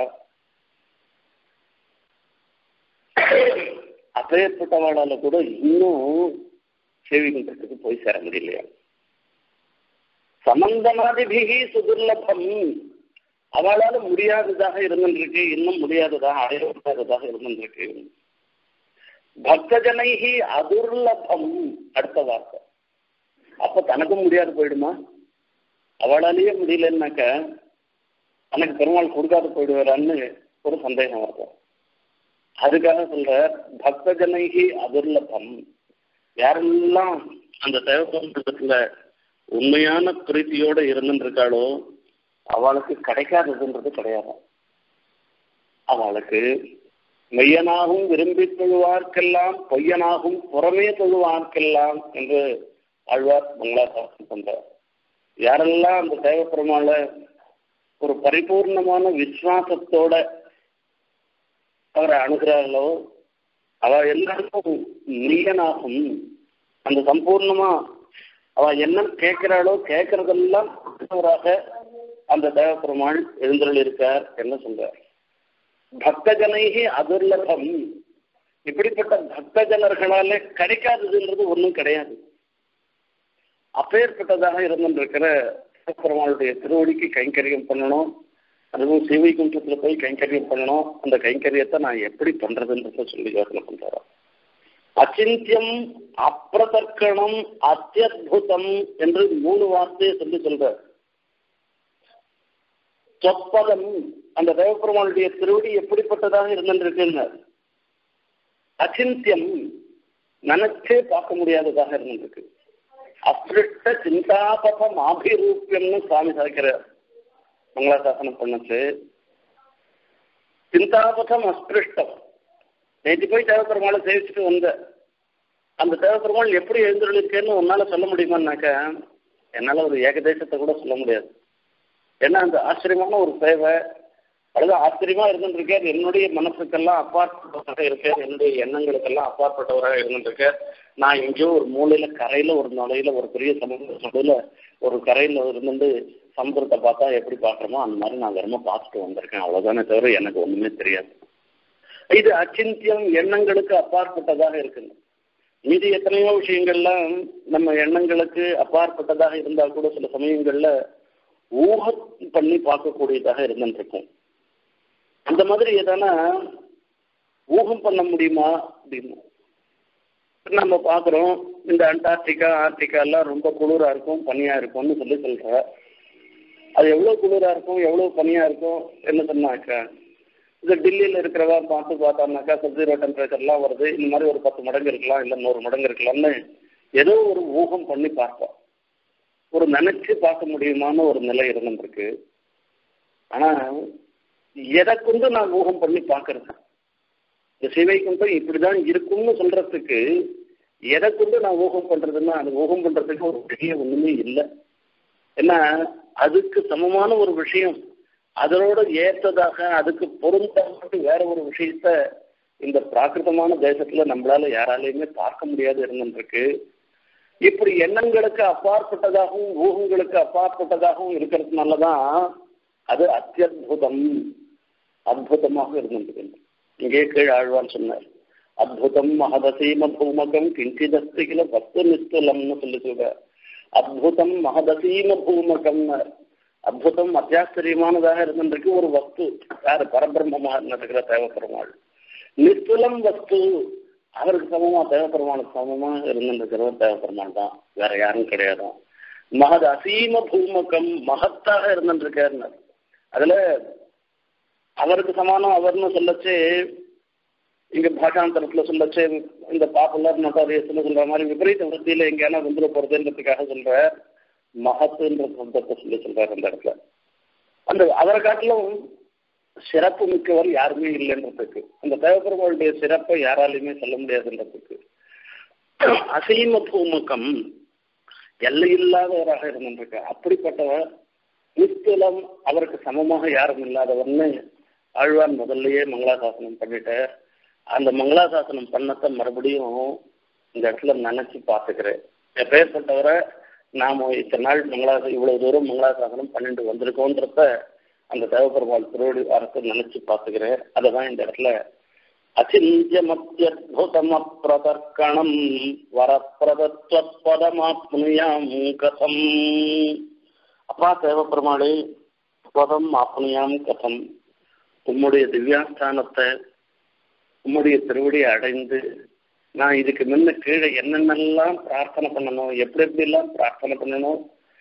A: அப்பேற்பட்டவாளால கூட இன்னும் சேவிகின்றதுக்கு போய் சேர முடியலையா சமந்தனாதிபிகி சுதுர்லபம் அவளால முடியாததாக இருந்திருக்கு இன்னும் முடியாததாக அடைய முடியாததாக இருந்திருக்கு பக்தஜனைகி அதுர்லபம் அடுத்த வார்த்தை அப்ப தனக்கும் முடியாது போயிடுமா அவளாலேயே முடியலன்னாக்க எனக்கு பெருமாள் கொடுக்காத போயிடுவாரான்னு ஒரு சந்தேகம் வருது அதுக்காக சொல்ற பக்தஜனைகி அதுர்லபம் யாரெல்லாம் அந்த தேவபந்தத்துல உண்மையான பிரீத்தியோட இருந்துருக்காளோ அவளுக்கு கிடைக்காததுன்றது கிடையாது அவளுக்கு மெய்யனாகவும் விரும்பி தொழுவார்க்கெல்லாம் பொய்யனாகவும் புறமே தொழுவார்க்கெல்லாம் என்று ஆழ்வார் மங்களாசாசனம் பண்றார் யாரெல்லாம் அந்த தேவப்பெருமாள ஒரு பரிபூர்ணமான விசுவாசத்தோட அவரை அணுகிறார்களோ அவ எல்லாருக்கும் நீயனாகும் அந்த சம்பூர்ணமா அவ என்ன கேட்கிறாளோ கேட்கறதெல்லாம் அந்த தேவப்பெருமாள் எழுந்தருள் இருக்கார் என்ன சொல்றார் பக்தஜனைகி அதுர்லபம் இப்படிப்பட்ட பக்தஜனர்களால கிடைக்காததுன்றது ஒன்றும் கிடையாது அப்பேற்பட்டதாக இருந்திருக்கிற பெருமாளுடைய திருவடிக்கு கைங்கரியம் பண்ணணும் அதுவும் சிவை குன்றத்துல போய் கைங்கரியம் பண்ணணும் அந்த கைங்கரியத்தை நான் எப்படி பண்றதுன்றத சொல்லி யோசனை பண்றாரு அச்சிந்தியம் அப்பிரதர்க்கணம் அத்தியுதம் என்று மூணு வார்த்தையை சொல்லி சொல்ற சொப்பதம் அந்த தேவப்பெருமானுடைய திருவடி எப்படிப்பட்டதாக இருந்திருக்குன்னு அச்சிந்தியம் நினைச்சே பார்க்க முடியாததாக இருந்திருக்கு அப்பிருஷ்ட சிந்தாபதம் ஆபிரூப்பியம்னு சுவாமி சாய்க்கிறார் மங்களாசாசனம் பண்ணுச்சு சிந்தாபதம் அஸ்பிருஷ்டம் நேற்று போய் தேவப்பெருமாளை சேவிச்சுட்டு வந்த அந்த தேவப்பெருமாள் எப்படி எழுந்துருக்கேன்னு உன்னால சொல்ல முடியுமான்னாக்க என்னால ஒரு ஏகதேசத்தை கூட சொல்ல முடியாது ஏன்னா அந்த ஆச்சரியமான ஒரு சேவை அல்லது ஆச்சரியமா இருந்துருக்கார் என்னுடைய மனசுக்கெல்லாம் அப்பாற்பட்டவராக இருக்கார் என்னுடைய எண்ணங்களுக்கெல்லாம் அப்பாற்பட்டவராக இருந்துருக்கார் நான் எங்கேயோ ஒரு மூலையில கரையில ஒரு நுழையில ஒரு பெரிய சமுதிர நடுவில் ஒரு கரையில இருந்து சமுதிரத்தை பார்த்தா எப்படி பார்க்குறோமோ அந்த மாதிரி நான் வெறும பார்த்துட்டு வந்திருக்கேன் அவ்வளவுதானே தவிர எனக்கு ஒண்ணுமே தெரியாது இது அச்சிந்தியம் எண்ணங்களுக்கு அப்பாற்பட்டதாக இருக்குங்க மீதி எத்தனையோ விஷயங்கள்லாம் நம்ம எண்ணங்களுக்கு அப்பாற்பட்டதாக இருந்தால் கூட சில சமயங்கள்ல ஊகம் பண்ணி பார்க்கக்கூடியதாக இருந்துருக்கும் அந்த மாதிரி எதனா ஊகம் பண்ண முடியுமா அப்படின்னு நம்ம பார்க்குறோம் இந்த அண்டார்டிகா ஆர்டிகா எல்லாம் ரொம்ப குளிரா இருக்கும் பனியா இருக்கும்னு சொல்லி சொல்ற அது எவ்வளவு குளிரா இருக்கும் எவ்வளவு பனியா இருக்கும் என்ன சொன்னாக்கா இது டெல்லியில் இருக்கிறவா பார்த்து பார்த்தாருனாக்கா சப்ஜீரோ டெம்பரேச்சர்லாம் வருது இந்த மாதிரி ஒரு பத்து மடங்கு இருக்கலாம் இல்லை நூறு மடங்கு இருக்கலாம்னு ஏதோ ஒரு ஊகம் பண்ணி பார்ப்போம் ஒரு நினைச்சு பார்க்க முடியுமான ஒரு நிலை இருந்துருக்கு ஆனா எதை கொண்டு நான் ஊகம் பண்ணி பார்க்கறது இந்த சிவை கொண்டு இப்படிதான் இருக்கும்னு சொல்றதுக்கு எதை கொண்டு நான் ஊகம் பண்றதுன்னா அது ஊகம் பண்றதுக்கு ஒரு விஷயம் ஒண்ணுமே இல்லை ஏன்னா அதுக்கு சமமான ஒரு விஷயம் அதனோட ஏற்றதாக அதுக்கு பொருந்தப்பட்டு வேற ஒரு விஷயத்த இந்த பிராகிருதமான தேசத்துல நம்மளால யாராலையுமே பார்க்க முடியாது இருந்துருக்கு இப்படி எண்ணங்களுக்கு அப்பாற்பட்டதாகவும் ஊகங்களுக்கு அப்பாற்பட்டதாகவும் இருக்கிறதுனாலதான் அது அத்தியுதம் அற்புதமாக இருந்திருக்கு இங்கே கீழ் ஆழ்வான் சொன்னார் அத்புதம் மகதசீம பூமகம் கிஞ்சிதஸ்து கில வஸ்து நிஸ்துலம்னு சொல்லி சொல்ற அத்புதம் மகதசீம பூமகம்னு அற்புதம் அத்தியாச்சரியமானதாக இருந்திருக்கு ஒரு வஸ்து யாரு பரபிரம்மமா நடக்கிற தேவப்பெருமாள் நிஸ்துலம் வஸ்து அவருக்கு சமமா தேவப்பெருமானுக்கு சமமா இருந்திருக்கிறவர் தேவப்பெருமாள் தான் வேற யாரும் கிடையாது மகத் அசீம பூமகம் மகத்தாக இருந்திருக்காருன்னு அதுல அவருக்கு சமானம் அவர்னு சொல்லச்சு இங்க பாஷாந்தரத்துல சொல்லச்சு இந்த பாப்புலர் நோட்டாரியஸ்னு சொல்ற மாதிரி விபரீத விருத்தியில எங்கேயான வந்துட போறதுன்றதுக்காக சொல்ற மகத்துன்ற சப்தத்தை சொல்லி சொல்றாரு அந்த இடத்துல அந்த அவரை காட்டிலும் சிறப்பு மிக்கவர் யாருமே இல்லைன்றதுக்கு அந்த தேவப்பெருமாளுடைய சிறப்பை யாராலையுமே சொல்ல முடியாதுன்றதுக்கு அசீம பூமுகம் எல்லையில்லாதவராக இருந்திருக்கு அப்படிப்பட்டவர் நிஸ்துலம் அவருக்கு சமமாக யாரும் இல்லாதவர்னு ஆழ்வான் முதல்லயே மங்களாசாசனம் பண்ணிட்டார் அந்த மங்களாசாசனம் பண்ணத்தை மறுபடியும் இந்த இடத்துல நினைச்சு பார்த்துக்கிறேன் எப்பேற்பட்டவரை நாம இத்தனை நாள் மங்களாச இவ்வளவு தூரம் மங்களாசாசனம் பண்ணிட்டு வந்திருக்கோன்றத அந்த தேவபெருமாள் திருவடி வாரத்தை நினைச்சு பார்த்துக்கிறேன் அதுதான் இந்த இடத்துல அச்சிந்தியமத்யத்புதமப்பிரதர்க்கணம் வரப்பிரதத்வத்பதமாப்னுயாம் கதம் அப்பா தேவப்பெருமாளே பதம் ஆப்னியாம் கதம் உம்முடைய திவ்யாஸ்தானத்தை உம்முடைய திருவடியை அடைந்து நான் இதுக்கு முன்ன கீழே என்னென்னலாம் பிரார்த்தனை பண்ணணும் எப்படி எப்படிலாம் பிரார்த்தனை பண்ணணும்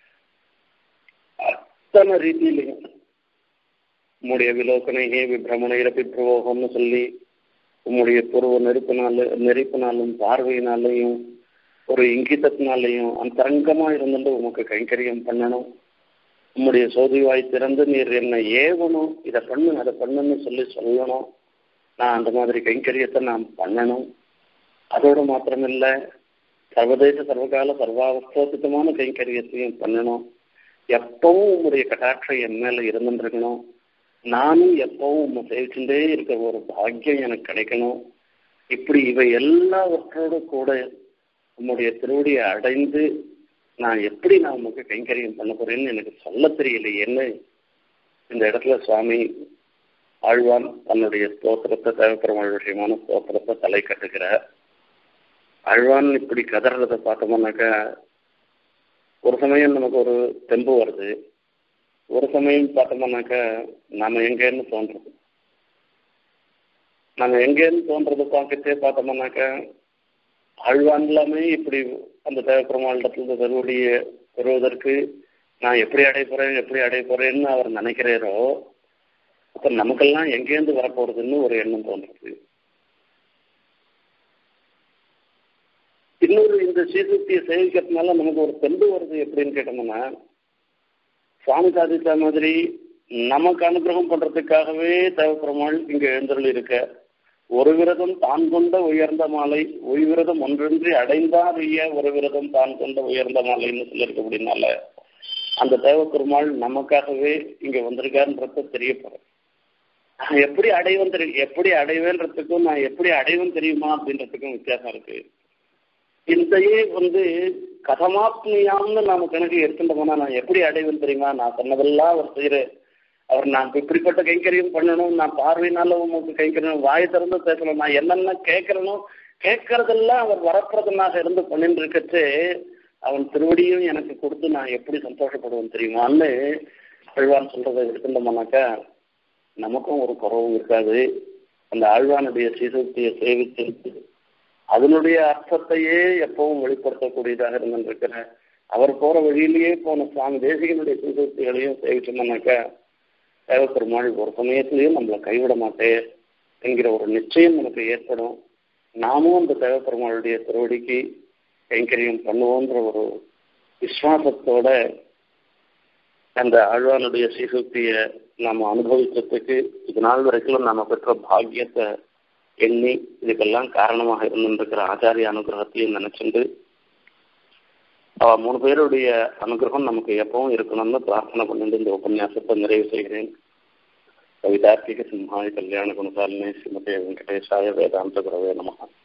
A: அத்தனை ரீதியிலையும் உம்முடைய விலோக்கனையே விபிரமணையிறப்பி பிரவோகம்னு சொல்லி உம்முடைய பூர்வ நெருப்பினால நெருப்பினாலும் பார்வையினாலையும் ஒரு இங்கிதத்தினாலையும் அந்தரங்கமா இருந்துட்டு உமக்கு கைங்கரியம் பண்ணணும் உம்முடைய சோதிவாய் திறந்து நீர் என்னை ஏவணும் இதை பண்ணு அதை பண்ணுன்னு சொல்லி சொல்லணும் நான் அந்த மாதிரி கைங்கரியத்தை நான் பண்ணணும் அதோடு மாத்திரமில்ல சர்வதேச சர்வகால சர்வாவஸ்தோசித்தமான கைங்கரியத்தையும் பண்ணணும் எப்பவும் உங்களுடைய கட்டாட்சம் என் மேல இருந்துருக்கணும் நானும் எப்பவும் உண்மை சேவிச்சுட்டே இருக்க ஒரு பாக்கியம் எனக்கு கிடைக்கணும் இப்படி இவை எல்லாவற்றோடு கூட உம்முடைய திருவடியை அடைந்து நான் எப்படி நான் உமக்கு கைங்கரியம் பண்ண போறேன்னு எனக்கு சொல்ல தெரியலையேன்னு இந்த இடத்துல சுவாமி ஆழ்வான் தன்னுடைய ஸ்தோத்திரத்தை தேவப்பெருமாள் விஷயமான ஸ்தோத்திரத்தை தலை கட்டுகிறார் ஆழ்வான் இப்படி கதறதை பார்த்தோம்னாக்கா ஒரு சமயம் நமக்கு ஒரு தெம்பு வருது ஒரு சமயம் பார்த்தோம்னாக்கா நாம எங்கேன்னு தோன்றது நாம எங்கேன்னு தோன்றது பார்க்கத்தே பார்த்தோம்னாக்கா ஆழ்வான் எல்லாமே இப்படி அந்த தேவப்பெருமாளிடத்துல தருவடிய பெறுவதற்கு நான் எப்படி அடைய போறேன் எப்படி அடைய போறேன்னு அவர் நினைக்கிறாரோ அப்ப நமக்கெல்லாம் எங்கேருந்து வரப்போறதுன்னு ஒரு எண்ணம் தோன்றுது இன்னொரு இந்த சீர்திருத்தியை சேவிக்கிறதுனால நமக்கு ஒரு தெம்பு வருது எப்படின்னு கேட்டோம்னா சுவாமி சாதித்த மாதிரி நமக்கு அனுகிரகம் பண்றதுக்காகவே தேவப்பெருமாள் இங்க எழுந்தருள் இருக்க ஒரு விரதம் தான் கொண்ட உயர்ந்த மாலை ஒரு விரதம் ஒன்றின்றி அடைந்தாரிய ஒரு விரதம் தான் கொண்ட உயர்ந்த மாலைன்னு சொல்லியிருக்கு அப்படின்னால அந்த தேவப்பெருமாள் நமக்காகவே இங்க வந்திருக்காருன்றத தெரியப்படுறேன் நான் எப்படி அடைவன் தெரியும் எப்படி அடைவேன்றதுக்கும் நான் எப்படி அடைவன் தெரியுமா அப்படின்றதுக்கும் வித்தியாசம் இருக்கு இதையே வந்து கதமாத்மியாம்னு நாம கணக்கு எடுத்துட்டோம்னா நான் எப்படி அடைவேன் தெரியுமா நான் சொன்னதெல்லாம் அவர் செய்யற அவர் நான் இப்படிப்பட்ட கைங்கரியம் பண்ணணும் நான் பார்வையினால உங்களுக்கு கைங்கரியம் வாய் திறந்து பேசணும் நான் என்னென்ன கேட்கறனோ கேட்கறதெல்லாம் அவர் வரப்பிரதனாக இருந்து பண்ணிட்டு இருக்கச்சு அவன் திருவடியும் எனக்கு கொடுத்து நான் எப்படி சந்தோஷப்படுவேன் தெரியுமான்னு ஆழ்வான் சொல்றதை எடுத்துட்டோம்னாக்கா நமக்கும் ஒரு குறவும் இருக்காது அந்த ஆழ்வானுடைய சீசக்தியை சேவித்து அதனுடைய அர்த்தத்தையே எப்பவும் வெளிப்படுத்தக்கூடியதாக இருந்திருக்கிற அவர் போற வழியிலேயே போன சுவாமி தேசிகனுடைய சீசக்திகளையும் சேவிச்சோம்னாக்கா தேவப்பெருமாள் ஒரு சமயத்திலையும் நம்மளை கைவிட மாட்டேன் என்கிற ஒரு நிச்சயம் நமக்கு ஏற்படும் நாமும் அந்த தேவப்பெருமாளுடைய திருவடிக்கு கைங்கரியம் பண்ணுவோன்ற ஒரு விசுவாசத்தோட அந்த ஆழ்வானுடைய சீசுக்தியை நாம் அனுபவிக்கிறதுக்கு இது நாள் வரைக்கும் நாம பெற்ற பாக்கியத்தை எண்ணி இதுக்கெல்லாம் காரணமாக இருந்திருக்கிற ஆச்சாரிய அனுகிரகத்தையும் நினைச்சுண்டு அவ மூணு பேருடைய அனுகிரகம் நமக்கு எப்பவும் இருக்கணும்னு பிரார்த்தனை பண்ணிட்டு இந்த உபன்யாசத்தை நிறைவு செய்கிறேன் கவிதார்த்திக சிம்ஹாய கல்யாண குணசாலினே ஸ்ரீமதே வெங்கடேசாய வேதாந்த குரவே நமகா